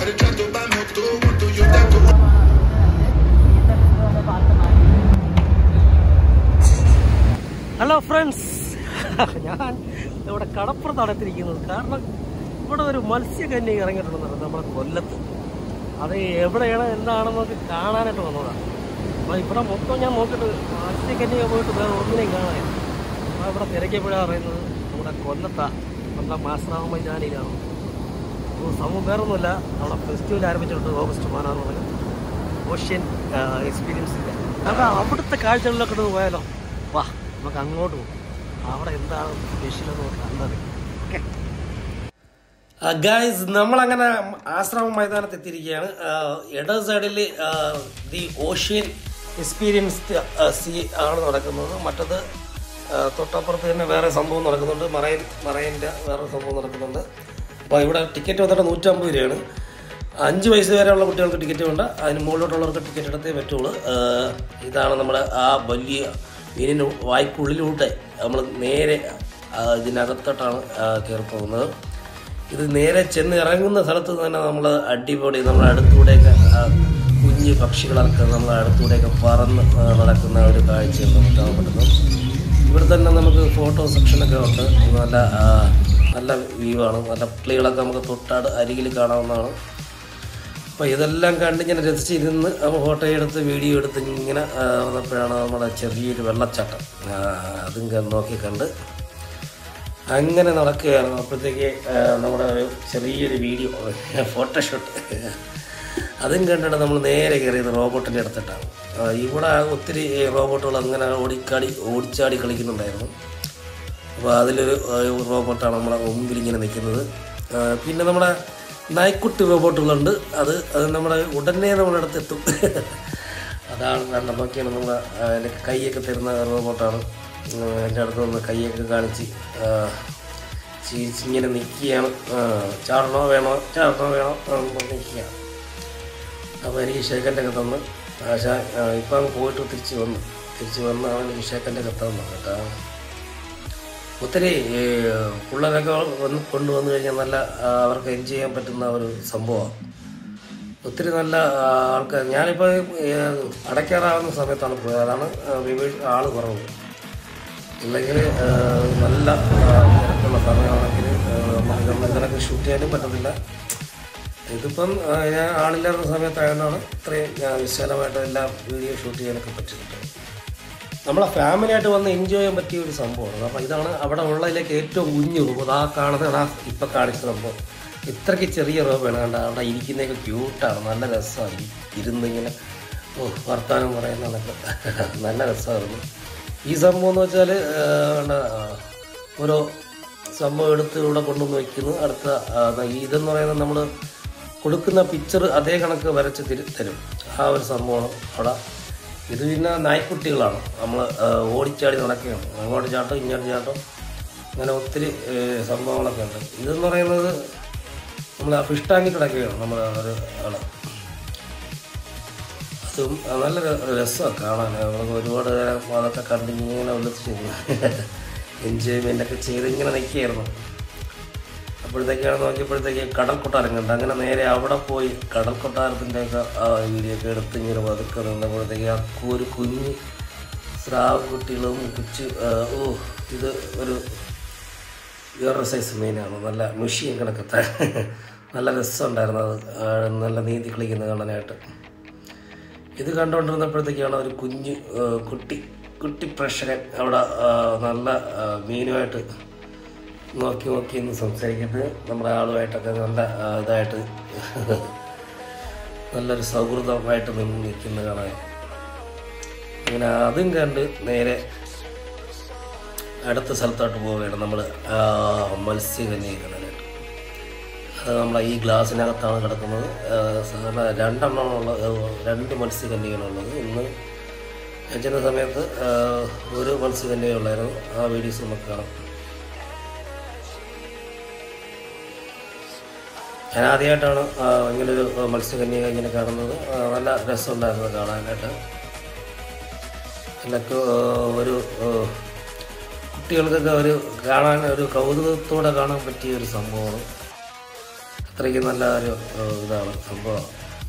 marchando, vamos todos juntos, yo te hago hello friends ഞാൻ ഇവിടെ കടപ്പുറത്താണ് എത്തിയിരിക്കുന്നത് കാരണം ഇവിടെ ഒരു മത്സ്യകന്യ ഇറങ്ങിയിട്ടുണ്ടെന്നാണ് നമ്മുടെ കൊല്ലത്ത് അത് എവിടെയാണ് എന്താണെന്നൊക്കെ കാണാനായിട്ട് വന്നതാണ് അപ്പോൾ ഇവിടെ മൊത്തം ഞാൻ നോക്കിയിട്ട് മത്സ്യകന്യ പോയിട്ട് വേറെ ഒന്നിനെയും കാണാനില്ല അപ്പോൾ ഇവിടെ തിരക്കിയപ്പോഴാണ് പറയുന്നത് നമ്മുടെ കൊല്ലത്താ നമ്മുടെ മാസറാമ മൈതാനിയിലാണ് അപ്പോൾ സംഭവം വേറൊന്നുമില്ല അവിടെ ഫെസ്റ്റിവൽ ആരംഭിച്ചിട്ടുണ്ട് ഓഗസ്റ്റ് പതിനാറ് മുതൽ ഓഷ്യൻ എക്സ്പീരിയൻസ് ഇല്ല നമുക്ക് അവിടുത്തെ കാഴ്ചകളിലൊക്കെ ഒന്ന് പോയാലോ വാ നമുക്ക് അങ്ങോട്ട് പോകും അവിടെ എന്താണ് സ്പെഷ്യൽ എന്ന് കണ്ടത് ഓക്കെ ഗായ്സ് നമ്മളങ്ങനെ ആശ്രമ മൈതാനത്ത് എത്തിയിരിക്കുകയാണ് ഇട സൈഡിൽ ദി ഓഷ്യൻ എക്സ്പീരിയൻസ് സി ആണ് നടക്കുന്നത് മറ്റത് ആ, തൊട്ടപ്പുറത്ത് തന്നെ വേറെ സംഭവം നടക്കുന്നുണ്ട് മറൈൻ മറൈൻ്റെ വേറെ സംഭവം നടക്കുന്നുണ്ട് അപ്പോൾ ഇവിടെ ടിക്കറ്റ് വന്നിട്ട് നൂറ്റമ്പത് രൂപയാണ് അഞ്ച് വയസ്സ് വരെയുള്ള കുട്ടികൾക്ക് ടിക്കറ്റ് വേണ്ട അതിന് മുകളിലോട്ടുള്ളവർക്ക് ടിക്കറ്റ് എടുത്തേ പറ്റുള്ളൂ ആ, ഇതാണ് നമ്മുടെ ആ വലിയ മീനിന് വായ്ക്കുള്ളിലൂടെ നമ്മൾ നേരെ ആ, ഇതിനകത്തോട്ടാണ് ആ, കയറി പോകുന്നത് ഇത് നേരെ ചെന്ന് ഇറങ്ങുന്ന സ്ഥലത്ത് തന്നെ നമ്മൾ അടിപൊളി നമ്മുടെ അടുത്തൂടെയൊക്കെ ആ, കുഞ്ഞ് പക്ഷികളൊക്കെ നമ്മളെ അടുത്തൂടെയൊക്കെ പറന്ന് ആ, നടക്കുന്ന ഒരു കാഴ്ചയാണ് നമുക്ക് കാണാൻ പറ്റുന്നത് ഇവിടെ തന്നെ നമുക്ക് ഫോട്ടോ സെക്ഷനൊക്കെ ഉണ്ട് നല്ല ആ, നല്ല വ്യൂ ആണ് നല്ല കിളികളൊക്കെ നമുക്ക് തൊട്ടാട് അരികിൽ കാണാവുന്നതാണ് അപ്പോൾ ഇതെല്ലാം കണ്ട് ഇങ്ങനെ രസിച്ചിരുന്ന് നമ്മൾ ഫോട്ടോ എടുത്ത് വീഡിയോ എടുത്ത് ഇങ്ങനെ ആ, വന്നപ്പോഴാണ് നമ്മുടെ ചെറിയൊരു വെള്ളച്ചാട്ടം ആ, അതും ക- നോക്കി കണ്ട് അങ്ങനെ നടക്കുകയാണ് അപ്പോഴത്തേക്ക് ആ, നമ്മുടെ ഒരു ചെറിയൊരു വീഡിയോ ഫോട്ടോഷൂട്ട് അതും കണ്ടിട്ട് നമ്മൾ നേരെ കയറിയത് റോബോട്ടിൻ്റെ അടുത്തിട്ടാണ് ആ, ഇവിടെ ഒത്തിരി റോബോട്ടുകൾ അങ്ങനെ ഓടിക്കാടി ഓടിച്ചാടി കളിക്കുന്നുണ്ടായിരുന്നു അപ്പോൾ അതിലൊരു ആ, റോബോട്ടാണ് നമ്മുടെ മുമ്പിൽ ഇങ്ങനെ നിൽക്കുന്നത് ആ, പിന്നെ നമ്മുടെ നായ്ക്കുട്ടി റോബോട്ടുകളുണ്ട് അത് അത് നമ്മുടെ ഉടനെ നമ്മുടെ അടുത്ത് എത്തും അതാണ് കാരണം നോക്കിയാണ് നമ്മൾ അതിൻ്റെ കൈയൊക്കെ തരുന്ന റോബോട്ടാണ് ആ, എൻ്റെ അടുത്ത് നിന്ന് കൈയൊക്കെ കാണിച്ച് ആ, ചിരിച്ച് ഇങ്ങനെ നിൽക്കുകയാണ് ആ, ചാടണോ വേണോ ചാടണോ വേണോ എന്ന് പറഞ്ഞ് നിൽക്കുകയാണ് അപ്പോൾ എനിക്ക് ഷേക്കൻ്റെ ഒക്കെ തന്ന് ആശാ ഇപ്പം അങ്ങ് പോയിട്ട് തിരിച്ച് വന്നു തിരിച്ച് വന്ന് അവൻ എനിക്ക് ഷേക്കൻ്റെ ഒക്കെ തന്നു കേട്ടോ ഒത്തിരി ഈ, പിള്ളേരൊക്കെ വന്ന് കൊണ്ടുവന്നു കഴിഞ്ഞാൽ നല്ല ആ, അവർക്ക് എൻജോയ് ചെയ്യാൻ പറ്റുന്ന ഒരു സംഭവമാണ് ഒത്തിരി നല്ല ആ, ആൾക്കാർ ഞാനിപ്പോൾ ഈ, അടയ്ക്കാറാവുന്ന സമയത്താണ് പോയത് അതാണ് ആൾ കുറവ് ഇല്ലെങ്കിൽ ആ, നല്ല ആ, തിരക്കുള്ള സമയമാണെങ്കിൽ ആ, നമുക്ക് ഇതിനൊക്കെ ഷൂട്ട് ചെയ്യാനും പറ്റത്തില്ല ഇതിപ്പം ആ, ഞാൻ ആളില്ലാത്ത സമയത്തായതുകൊണ്ടാണ് ഇത്രയും ഞാൻ വിശാലമായിട്ട് എല്ലാ വീഡിയോ ഷൂട്ട് ചെയ്യാനൊക്കെ പറ്റുന്നുണ്ട് നമ്മളെ ഫാമിലിയായിട്ട് വന്ന് എൻജോയ് ചെയ്യാൻ പറ്റിയ ഒരു സംഭവമാണ് അപ്പോൾ ഇതാണ് അവിടെ ഉള്ളതിലേക്ക് ഏറ്റവും കുഞ്ഞു റൂം ആ കാണുന്നതാണ് ആ ഇപ്പം കാണിച്ച സംഭവം ഇത്രയ്ക്ക് ചെറിയ റൂമാണ് കണ്ട അവിടെ ഇരിക്കുന്നതൊക്കെ ക്യൂട്ടാണ് നല്ല രസമാണ് ഇരുന്ന് ഇങ്ങനെ ഓ വർത്താനം പറയുന്നതൊക്കെ നല്ല രസമായിരുന്നു ഈ സംഭവം എന്ന് വെച്ചാൽ ഓരോ സംഭവം എടുത്ത് ഇവിടെ കൊണ്ടുവന്ന് വയ്ക്കുന്നു അടുത്ത ആ, ഇതെന്ന് പറയുന്നത് നമ്മൾ കൊടുക്കുന്ന പിക്ചർ അതേ കണക്ക് വരച്ച് തിരി തരും ആ ഒരു സംഭവമാണ് അവിടെ ഇത് പിന്നെ നായ്ക്കുട്ടികളാണ് നമ്മൾ ഓടിച്ചാടി നടക്കുകയാണ് അങ്ങോട്ട് ചാട്ടം ഇങ്ങോട്ട് ചാട്ടം അങ്ങനെ ഒത്തിരി ഏ, സംഭവങ്ങളൊക്കെ ഉണ്ട് ഇതെന്ന് പറയുന്നത് നമ്മൾ ഫിഷ് ടാങ്കിൽ കിടക്കുകയാണ് നമ്മൾ ഒരു ആള് അതും നല്ല രസമാണ് കാണാൻ നമുക്ക് ഒരുപാട് നേരം അതൊക്കെ കണ്ട് ഇങ്ങനെ ഉല്ലസിച്ചിരുന്നു എൻജോയ്മെൻ്റ് ഒക്കെ ചെയ്ത് ഇങ്ങനെ നിൽക്കുകയായിരുന്നു അപ്പോഴത്തേക്കാണ് നോക്കിയപ്പോഴത്തേക്ക് കടൽ കൊട്ടാരം കണ്ട് അങ്ങനെ നേരെ അവിടെ പോയി കടൽ കൊട്ടാരത്തിൻ്റെ ഒക്കെ ആ വീഡിയോ ഒക്കെ എടുത്ത് ഇങ്ങനെ പതുക്കെ നിന്നപ്പോഴത്തേക്ക് ആ ഒരു കുഞ്ഞ് സ്രാവ് കുട്ടികളും കുച്ച് ആ, ഓ ഇത് ഒരു വേറൊരു സൈസ് മീനാണ് നല്ല മുഷിയും കണക്കത്തെ നല്ല രസമുണ്ടായിരുന്നു അത് ആ, നല്ല നീന്തി കളിക്കുന്ന കാണാനായിട്ട് ഇത് കണ്ടുകൊണ്ടിരുന്നപ്പോഴത്തേക്കാണ് ഒരു കുഞ്ഞ് ആ, കുട്ടി കുട്ടി പ്രേക്ഷകൻ അവിടെ ആ, നല്ല ആ, മീനുമായിട്ട് നോക്കി നോക്കി എന്ന് സംസാരിക്കുന്നത് നമ്മുടെ ആളുമായിട്ടൊക്കെ നല്ല ആ, ഇതായിട്ട് നല്ലൊരു സൗഹൃദമായിട്ട് നിന്ന് നിൽക്കുന്ന കാണാൻ അങ്ങനെ അതും കണ്ട് നേരെ അടുത്ത സ്ഥലത്തോട്ട് പോവുകയാണ് നമ്മൾ മത്സ്യകന്യെ കാണാനായിട്ട് അത് നമ്മളെ ഈ ഗ്ലാസ്സിനകത്താണ് കിടക്കുന്നത് ആ, സാധാരണ രണ്ടെണ്ണമുള്ള രണ്ട് മത്സ്യകന്യകളുള്ളത് ഇന്ന് ഞാൻ ചെന്ന സമയത്ത് ആ, ഒരു മത്സ്യകന്യയുള്ളായിരുന്നു ആ വീഡിയോസ് നമുക്ക് കാണാം ഞാൻ ആദ്യമായിട്ടാണ് ആ, ഇങ്ങനൊരു മത്സ്യകന്യക ഇങ്ങനെ കാണുന്നത് ആ, നല്ല രസമുണ്ടായിരുന്നു കാണാനായിട്ട് എന്നൊക്കെ ആ, ഒരു ആ, കുട്ടികൾക്കൊക്കെ ഒരു കാണാൻ ഒരു കൗതുകത്തോടെ കാണാൻ പറ്റിയ ഒരു സംഭവമാണ് അത്രയ്ക്ക് നല്ല ഒരു ഏഹ്, ഇതാണ് സംഭവം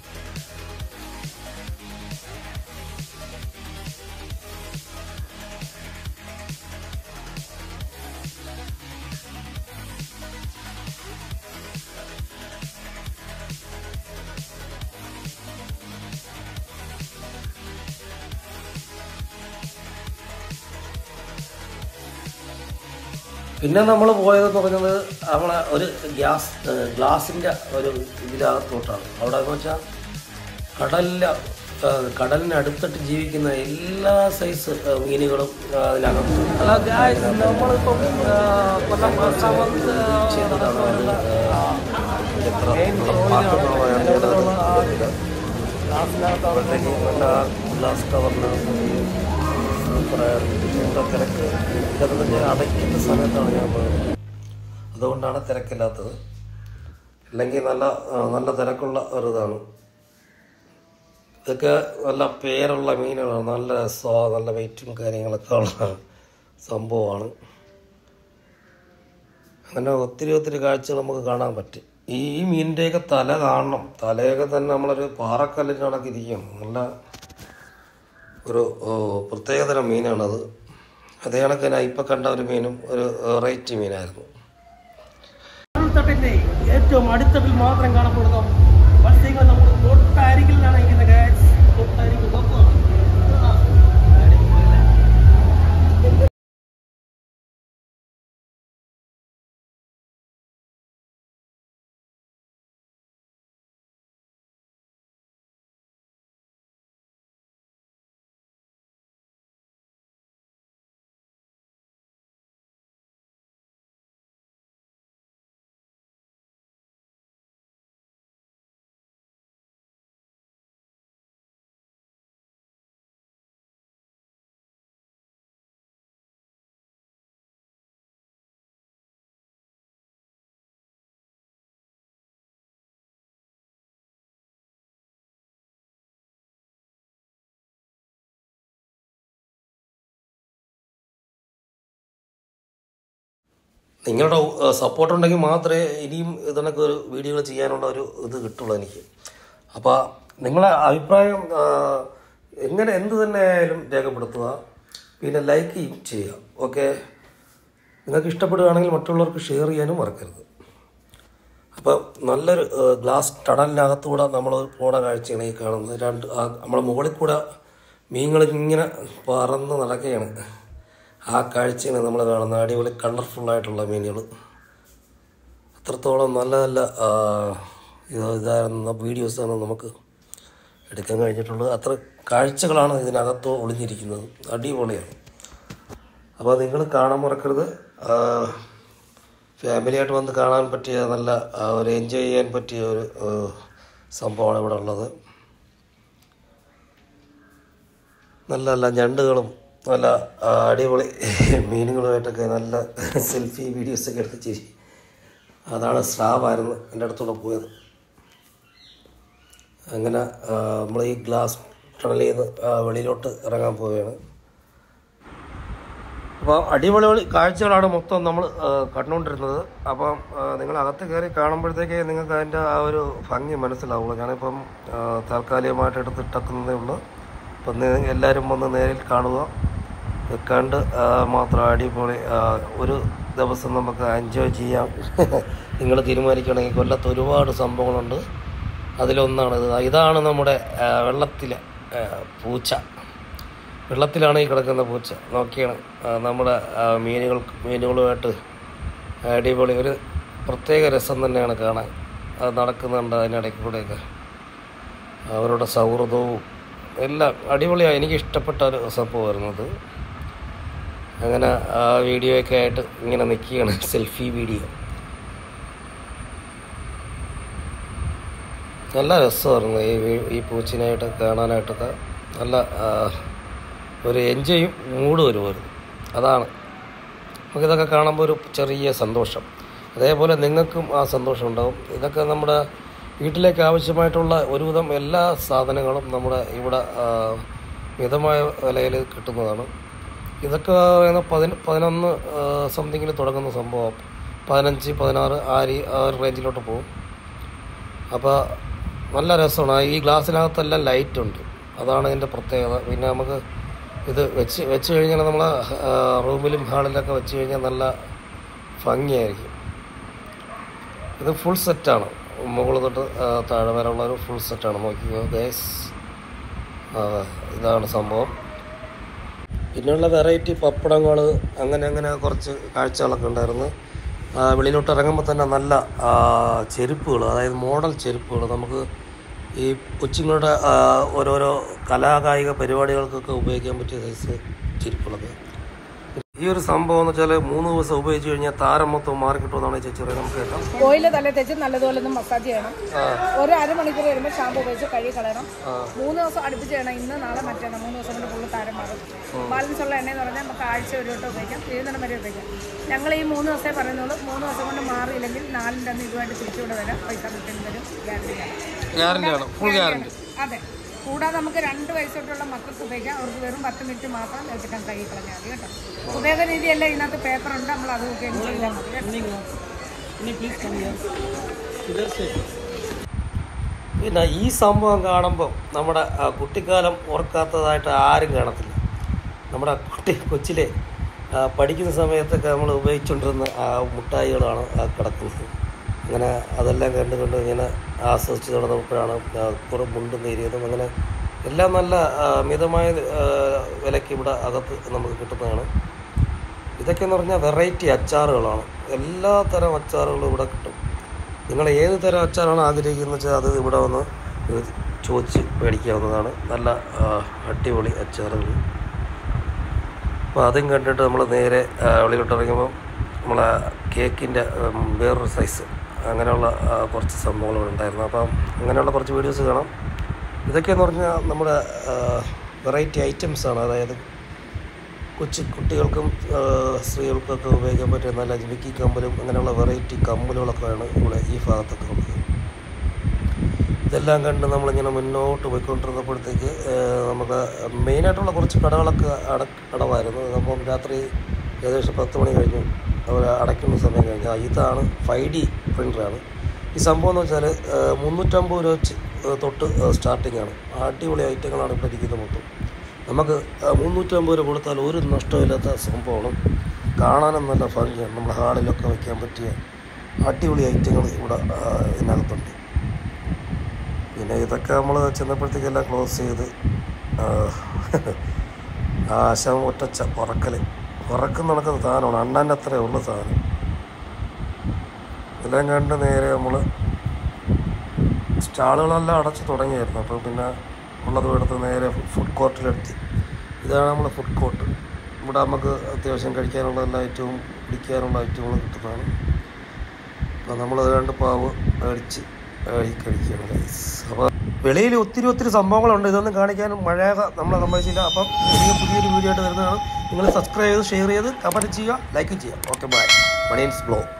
പിന്നെ നമ്മൾ പോയതെന്ന് പറഞ്ഞത് നമ്മളെ ഒരു ഗ്യാസ് ഏഹ്, ഗ്ലാസിൻ്റെ ഒരു ഇതിനകത്തോട്ടാണ് അവിടെ എന്ന് വെച്ചാൽ കടലിലെ ഏഹ്, കടലിനടുത്തിട്ട് ജീവിക്കുന്ന എല്ലാ സൈസ് ഏഹ്, മീനുകളും ഏഹ്, അതിനകത്ത് ഹലോ ഗായ്സ് നമ്മളിപ്പം ആ, കൊല്ലം ആശ്രാമത്ത് ചെയ്തതാണ് അത് ഏഹ്, എത്ര പാത്രങ്ങളാണ് ഇതിനകത്ത് കൊണ്ടുവരുന്നത്. അപ്പോഴത്തേക്ക് നല്ല ഗ്ലാസ് കവറിനകത്ത് എന്താ തിരക്ക് ഇതൊക്കെ ഞാൻ അടയ്ക്കുന്ന സമയത്താണ് ഞാൻ പോയത് അതുകൊണ്ടാണ് തിരക്കില്ലാത്തത് അല്ലെങ്കിൽ നല്ല ആ, നല്ല തിരക്കുള്ള ഒരു ഇതാണ് ഇതൊക്കെ നല്ല പേരുള്ള മീനുകളാണ് നല്ല രസോ നല്ല വെയിറ്റും കാര്യങ്ങളൊക്കെ ഉള്ള സംഭവമാണ് അങ്ങനെ ഒത്തിരി ഒത്തിരി കാഴ്ചകൾ നമുക്ക് കാണാൻ പറ്റും ഈ മീനിൻ്റെയൊക്കെ തല കാണണം തലയൊക്കെ തന്നെ നമ്മളൊരു പാറക്കല്ലിൻ്റെ കണക്ക് ഇരിക്കും നല്ല ഒരു ഓ, പ്രത്യേകതരം മീനാണത് അതേ കണക്ക് തന്നെ ഇപ്പം കണ്ട ഒരു മീനും ഒരു റേറ്റ് മീനായിരുന്നു തട്ടിന്റെ ഏറ്റവും അടിത്തട്ടിൽ മാത്രം കാണപ്പെടുന്ന മത്സ്യങ്ങൾ നമ്മൾ തൊട്ടരികിലാണ് ഇരിക്കുന്നത് ഗായ്സ് തൊട്ടരികിൽ നോക്കുക ആ, അടിപൊളിയല്ലേ? നിങ്ങളുടെ സപ്പോർട്ട് ഉണ്ടെങ്കിൽ മാത്രമേ ഇനിയും ഇതിനൊക്കെ ഒരു വീഡിയോകൾ ചെയ്യാനുള്ള ഒരു ഇത് കിട്ടുള്ളൂ എനിക്ക് അപ്പോൾ നിങ്ങളെ അഭിപ്രായം ആ, എങ്ങനെ എന്ത് തന്നെ ആയാലും രേഖപ്പെടുത്തുക പിന്നെ ലൈക്ക് ചെയ്യും ചെയ്യുക ഓക്കെ നിങ്ങൾക്ക് ഇഷ്ടപ്പെടുകയാണെങ്കിൽ മറ്റുള്ളവർക്ക് ഷെയർ ചെയ്യാനും മറക്കരുത് അപ്പോൾ നല്ലൊരു ഏഹ്, ഗ്ലാസ് ടണലിനകത്തൂടെ നമ്മൾ പോണ കാഴ്ചയാണ് ഈ കാണുന്നത് രണ്ട് ആ നമ്മളെ മുകളിൽ കൂടെ മീനുകൾ ഇങ്ങനെ പറന്ന് നടക്കുകയാണ് ആ കാഴ്ചയാണ് നമ്മൾ കാണുന്നത് അടിപൊളി കളർഫുള്ളായിട്ടുള്ള മീനുകൾ അത്രത്തോളം നല്ല നല്ല ആ, ഇത് ഇതായിരുന്ന വീഡിയോസാണ് നമുക്ക് എടുക്കാൻ കഴിഞ്ഞിട്ടുള്ളത് അത്ര കാഴ്ചകളാണ് ഇതിനകത്ത് ഒളിഞ്ഞിരിക്കുന്നത് അടിപൊളിയാണ് അപ്പോൾ നിങ്ങൾ കാണാൻ മറക്കരുത് ആ, ഫാമിലിയായിട്ട് വന്ന് കാണാൻ പറ്റിയ നല്ല ആ, ഒരു എൻജോയ് ചെയ്യാൻ പറ്റിയ ഒരു ആ, സംഭവമാണ് ഇവിടെ ഉള്ളത് നല്ല നല്ല ഞണ്ടുകളും നല്ല ആ, അടിപൊളി മീനുകളുമായിട്ടൊക്കെ നല്ല സെൽഫി വീഡിയോസൊക്കെ എടുത്ത് ചിരി അതാണ് സ്രാവായിരുന്നു എൻ്റെ അടുത്തൂടെ പോയത് അങ്ങനെ നമ്മൾ ഈ ഗ്ലാസ് ടണലിൽ നിന്ന് ആ, വെളിയിലോട്ട് ഇറങ്ങാൻ പോവുകയാണ് അപ്പോൾ അടിപൊളി പൊളി കാഴ്ചകളാണ് മൊത്തം നമ്മൾ കണ്ടുകൊണ്ടിരുന്നത് അപ്പം ആ, നിങ്ങൾ അകത്ത് കയറി കാണുമ്പോഴത്തേക്ക് നിങ്ങൾക്ക് അതിൻ്റെ ആ ഒരു ഭംഗി മനസ്സിലാവുള്ളൂ ഞാനിപ്പം ആ, താൽക്കാലികമായിട്ട് എടുത്തിട്ടക്കുന്നതേ ഉള്ളൂ അപ്പം നി- എല്ലാവരും വന്ന് നേരിൽ കാണുക ഇത് കണ്ട് ആ, മാത്രം അടിപൊളി ആ, ഒരു ദിവസം നമുക്ക് എൻജോയ് ചെയ്യാം നിങ്ങൾ തീരുമാനിക്കുകയാണെങ്കിൽ കൊല്ലത്ത് ഒരുപാട് സംഭവങ്ങളുണ്ട് അതിലൊന്നാണ് ഇത് ഇതാണ് നമ്മുടെ ആ, വെള്ളത്തിലെ ആ, പൂച്ച വെള്ളത്തിലാണ് ഈ കിടക്കുന്ന പൂച്ച നോക്കിയാണ് ആ, നമ്മുടെ ആ, മീനുകൾ മീനുകളുമായിട്ട് അടിപൊളി ഒരു പ്രത്യേക രസം തന്നെയാണ് കാണാൻ അത് നടക്കുന്നുണ്ട് അതിനിടയ്ക്ക് കൂടെയൊക്കെ അവരുടെ സൗഹൃദവും എല്ലാം അടിപൊളിയാണ് എനിക്ക് ഇഷ്ടപ്പെട്ട ഒരു സംഭവമായിരുന്നു അത് അങ്ങനെ ആ വീഡിയോയൊക്കെ ആയിട്ട് ഇങ്ങനെ നിൽക്കുകയാണ് സെൽഫി വീഡിയോ നല്ല രസമായിരുന്നു ഈ വീ- ഈ പൂച്ചിനായിട്ട് കാണാനായിട്ടൊക്കെ നല്ല ആ, ഒരു എൻജോയും മൂഡ് വരുമായിരുന്നു അതാണ് നമുക്കിതൊക്കെ കാണുമ്പോൾ ഒരു ചെറിയ സന്തോഷം അതേപോലെ നിങ്ങൾക്കും ആ സന്തോഷം ഉണ്ടാവും ഇതൊക്കെ നമ്മുടെ വീട്ടിലേക്ക് ആവശ്യമായിട്ടുള്ള ഒരുവിധം എല്ലാ സാധനങ്ങളും നമ്മുടെ ഇവിടെ ആ, മിതമായ വിലയിൽ കിട്ടുന്നതാണ് ഇതൊക്കെ ഏതാ പതിന പതിനൊന്ന് സംതിങ്ങിൽ തുടങ്ങുന്ന സംഭവം പതിനഞ്ച് പതിനാറ് ആ രീ ആ ഒരു റേഞ്ചിലോട്ട് പോകും അപ്പോൾ നല്ല രസമാണ് ഈ ഗ്ലാസ്സിനകത്തെല്ലാം ലൈറ്റ് ഉണ്ട് അതാണ് ഇതിൻ്റെ പ്രത്യേകത പിന്നെ നമുക്ക് ഇത് വെച്ച് വെച്ച് കഴിഞ്ഞാൽ നമ്മൾ റൂമിലും ഹാളിലൊക്കെ വെച്ച് കഴിഞ്ഞാൽ നല്ല ഭംഗിയായിരിക്കും ഇത് ഫുൾ സെറ്റാണ് മുകളിൽ തൊട്ട് ആ, താഴെ വരെ ഉള്ള ഒരു ഫുൾ സെറ്റാണ് നോക്കിക്കോ ഗേസ് ഇതാണ് സംഭവം പിന്നെയുള്ള വെറൈറ്റി പപ്പടങ്ങൾ അങ്ങനെ അങ്ങനെ കുറച്ച് കാഴ്ചകളൊക്കെ ഉണ്ടായിരുന്നു ആ, വെളിയിലോട്ട് ഇറങ്ങുമ്പോൾ തന്നെ നല്ല ചെരുപ്പുകൾ അതായത് മോഡൽ ചെരുപ്പുകൾ നമുക്ക് ഈ കൊച്ചുങ്ങളുടെ ആ, ഓരോരോ കലാകായിക പരിപാടികൾക്കൊക്കെ ഉപയോഗിക്കാൻ പറ്റിയ സൈസ് ചെരുപ്പുകളൊക്കെ ഈ ഒരു സംഭവം എന്ന് വെച്ചാൽ മൂന്ന് ദിവസം ഉപയോഗിച്ച് കഴിഞ്ഞാൽ താരം മൊത്തം മാറി കിട്ടുമെന്നാണ് ഈ ചേച്ചി പറയുന്നത് നമുക്ക് കേൾക്കാം ഓയില് തല തേച്ച് നല്ലതുപോലെ ഒന്ന് മസാജ് ചെയ്യണം ഒരു അരമണിക്കൂർ വരുമ്പോൾ ഷാമ്പു ഉപയോഗിച്ച് കഴുകി കളയണം മൂന്ന് ദിവസം അടുപ്പിച്ച് ചെയ്യണം ഇന്ന് നാളെ മറ്റേണം മൂന്ന് ദിവസം കൊണ്ട് ഫുള്ള് താരം മാറും ബാലൻസ് ഉള്ള എണ്ണ എന്ന് പറഞ്ഞാൽ നമുക്ക് ആഴ്ച ഒരു വട്ടം ഉപയോഗിക്കാം തീരുന്നിടം വരെ ഉപയോഗിക്കാം ഞങ്ങൾ ഈ മൂന്ന് ദിവസമേ പറയുന്നുള്ളൂ മൂന്ന് ദിവസം കൊണ്ട് മാറിയില്ലെങ്കിൽ നാലിൻ്റെ അന്ന് ഇതുമായിട്ട് തിരിച്ചുകൊണ്ട് വരാം പൈസ റിട്ടേൺ തരും ഗ്യാരണ്ടി ഗ്യാരണ്ടിയാണ് ഫുൾ ഗ്യാരണ്ടി അതെ കൂടാതെ നമുക്ക് രണ്ട് വയസ്സ് തൊട്ടുള്ള മക്കൾക്ക് ഉപയോഗിക്കാം അവർക്ക് വെറും പത്ത് മിനിറ്റ് മാത്രം എടുക്കാൻ കൈ കളഞ്ഞാൽ മതി കേട്ടോ ഉപയോഗ രീതിയല്ല ഇതിനകത്ത് പേപ്പർ ഉണ്ട് നമ്മൾ അത് ഉപയോഗിച്ച് ചെയ്താൽ മതി കേട്ടോ नहीं नहीं प्लीज कम यार इधर से പിന്നെ ഈ സംഭവം കാണുമ്പോൾ നമ്മുടെ ആ, കുട്ടിക്കാലം ഓർക്കാത്തതായിട്ട് ആരും കാണത്തില്ല നമ്മുടെ കുട്ടി കൊച്ചിലെ ആ, പഠിക്കുന്ന സമയത്തൊക്കെ നമ്മൾ ഉപയോഗിച്ചുകൊണ്ടിരുന്ന ആ മുട്ടായികളാണ് ആ കിടക്കുന്നത് അങ്ങനെ അതെല്ലാം കണ്ട് കണ്ട് ഇങ്ങനെ ആസ്വദിച്ച് നടന്നപ്പോഴാണ് ആ, കുറേ മുണ്ട് നേരിയതും അങ്ങനെ എല്ലാം നല്ല ആ, മിതമായ ആ, വിലയ്ക്ക് ഇവിടെ അകത്ത് നമുക്ക് കിട്ടുന്നതാണ് ഇതൊക്കെ എന്ന് പറഞ്ഞാൽ വെറൈറ്റി അച്ചാറുകളാണ് എല്ലാ തരം അച്ചാറുകളും ഇവിടെ കിട്ടും നിങ്ങൾ ഏത് തരം അച്ചാറാണ് ആഗ്രഹിക്കുന്നത് വെച്ചാൽ അത് ഇവിടെ വന്ന് ഇത് ചോദിച്ച് മേടിക്കാവുന്നതാണ് നല്ല ആ, അടിപൊളി അച്ചാറുകൾ അപ്പോൾ അതും കണ്ടിട്ട് നമ്മൾ നേരെ ആ, വെളിയിലോട്ട് ഇറങ്ങുമ്പോൾ നമ്മളെ കേക്കിൻ്റെ ഉം, വേറൊരു സൈസ് അങ്ങനെയുള്ള ആ, കുറച്ച് സംഭവങ്ങൾ ഉണ്ടായിരുന്നു അപ്പം അങ്ങനെയുള്ള കുറച്ച് വീഡിയോസ് കാണാം ഇതൊക്കെയെന്ന് പറഞ്ഞാൽ നമ്മുടെ വെറൈറ്റി ഐറ്റംസാണ് അതായത് കൊച്ചു കുട്ടികൾക്കും ആ, സ്ത്രീകൾക്കൊക്കെ ഉപയോഗിക്കാൻ പറ്റിയ നല്ല ജിമിക്കി കമ്മലും അങ്ങനെയുള്ള വെറൈറ്റി കമ്മലുകളൊക്കെയാണ് ഇവിടെ ഈ ഭാഗത്തൊക്കെ ഉള്ളത് ഇതെല്ലാം കണ്ട് നമ്മളിങ്ങനെ മുന്നോട്ട് പോയിക്കൊണ്ടിരുന്നപ്പോഴത്തേക്ക് ആ, നമുക്ക് മെയിനായിട്ടുള്ള കുറച്ച് കടകളൊക്കെ അട അടവായിരുന്നു അപ്പം രാത്രി ഏകദേശം പത്ത് മണി കഴിഞ്ഞു അവർ അടയ്ക്കുന്ന സമയം കഴിഞ്ഞു ആ, ഇതാണ് ഫൈവ് ഡി പ്രിൻ്ററാണ് ഈ സംഭവം എന്ന് വെച്ചാൽ മുന്നൂറ്റമ്പത് രൂപ വെച്ച് ആ, തൊട്ട് സ്റ്റാർട്ടിംഗ് ആണ് അടിപൊളി ഐറ്റങ്ങളാണ് ഇപ്പോൾ ഇരിക്കുന്നത് മൊത്തം നമുക്ക് ആ, മുന്നൂറ്റമ്പത് രൂപ കൊടുത്താൽ ഒരു നഷ്ടമില്ലാത്ത സംഭവമാണ് കാണാനും നല്ല ഭംഗിയാണ് നമ്മുടെ ഹാളിലൊക്കെ വയ്ക്കാൻ പറ്റിയ അടിപൊളി ഐറ്റങ്ങൾ ഇവിടെ ആ, ഇതിനകത്തുണ്ട് പിന്നെ ഇതൊക്കെ നമ്മൾ ചെന്നപ്പോഴത്തേക്കെല്ലാം ക്ലോസ് ചെയ്ത് ആ, ആശം ഒറ്റച്ച ഉറക്കൽ ഉറക്കം നടക്കുന്ന സാധനമാണ് അണ്ണൻ്റെ അത്രേ ഉള്ള സാധനം ഇതെല്ലാം കണ്ട് നേരെ നമ്മൾ സ്റ്റാളുകളെല്ലാം അടച്ചു തുടങ്ങിയായിരുന്നു അപ്പോൾ പിന്നെ ഉള്ളത് എടുത്ത് നേരെ ഫുഡ് കോർട്ടിലെത്തി ഇതാണ് നമ്മുടെ ഫുഡ് കോർട്ട് ഇവിടെ നമുക്ക് അത്യാവശ്യം കഴിക്കാനുള്ള എല്ലാ ഐറ്റവും കുടിക്കാനുള്ള ഐറ്റങ്ങളും കിട്ടുന്നതാണ് അപ്പോൾ നമ്മൾ രണ്ട് പാവ് മേടിച്ച് കഴി കഴിക്കുകയാണ് ഗൈസ് അപ്പോൾ വെളിയിൽ ഒത്തിരി ഒത്തിരി സംഭവങ്ങളുണ്ട് ഇതൊന്നും കാണിക്കാനും മഴയൊക്കെ നമ്മളെ സമ്മതിച്ചില്ല അപ്പം പുതിയ പുതിയൊരു വീഡിയോ ആയിട്ട് വരുന്നതാണ് നിങ്ങൾ സബ്സ്ക്രൈബ് ചെയ്ത് ഷെയർ ചെയ്ത് കമൻറ്റ് ചെയ്യുക ലൈക്ക് ചെയ്യുക ഓക്കെ ബൈ മണിയൻസ് ബ്ലോഗ്